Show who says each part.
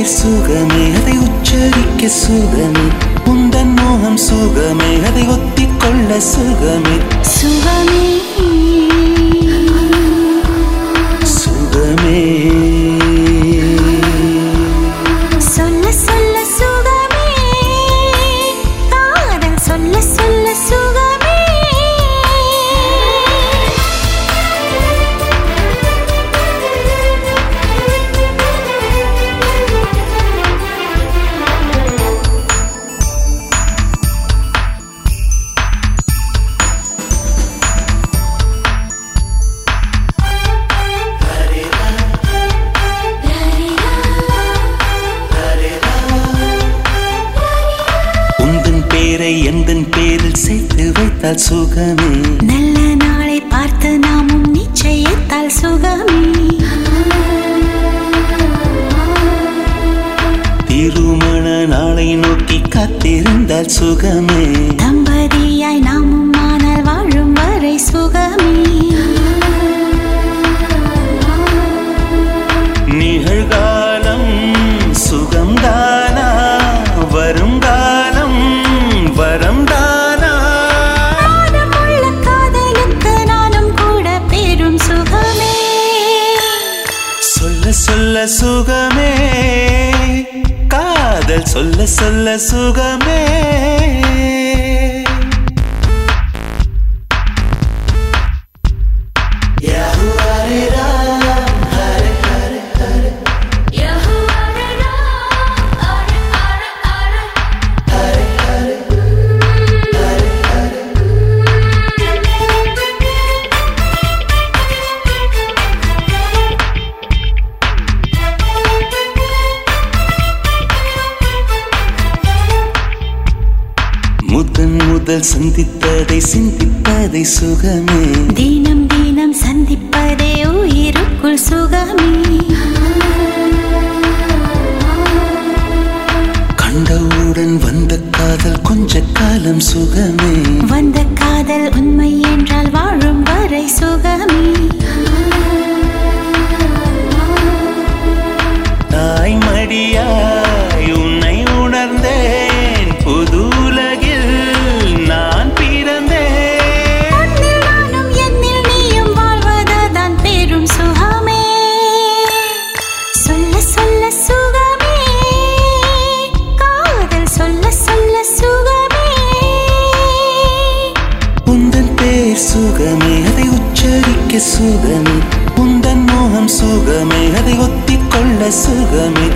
Speaker 1: பேர் சுகமே அதை உச்சரிக்க சுகமே உந்தன் மோகம் சுகமே அதை ஒத்திக்கொள்ள சுகமே
Speaker 2: சுகமே
Speaker 1: சுகமே
Speaker 2: சொல்ல சொல்ல சுகமே காதல் சொல்ல சொல்ல சுகமே
Speaker 1: உந்தன் பேரை எந்தன் பேரில் சேர்த்து வைத்தால் சுகமே
Speaker 2: நல்ல நாளை பார்த்து நாமும் நிச்சயத்தால் சுகமே
Speaker 1: திருமண நாளை நோக்கி காத்திருந்தால் சுகமே
Speaker 2: தம்பதியாய் நாமும் ஆனால் வாழும் வரை சுகமே
Speaker 1: நிகழ்காலம் சுகம்தானா வருங்காலம் வரம்தானா
Speaker 2: மானமுள்ள காதலுக்கு நானும் கூட பெரும் சுகமே
Speaker 1: சொல்ல சொல்ல சுகமே காதல் சொல்ல சொல்ல சுகமே முதன் முதல் சந்தித்ததை சிந்திப்பதை சுகமே
Speaker 2: தினம் தினம் சந்திப்பதே உயிருக்குள் சுகமே
Speaker 1: கண்டவுடன் வந்த காதல் கொஞ்ச காலம் சுகமே
Speaker 2: வந்த காதல் உண்மை என்றால் வாழும் வரை சுகமே
Speaker 1: தாய் மடியாய் உன்னை உணர்ந்தேன் புது உலகில் நான் பிறந்தேன்
Speaker 2: உன்னில் நானும் என்னில் நீயும் வாழ்வதுதான் பெரும் சுகமே சொல்ல சொல்ல சுகமே காதல் சொல்ல சொல்ல சுகமே
Speaker 1: உந்தன் பேர் சுகமே அதை உச்சரிக்க சுகமே உந்தன் மோகம் சுகமே அதை ஒத்திக்கொள்ள சுகமே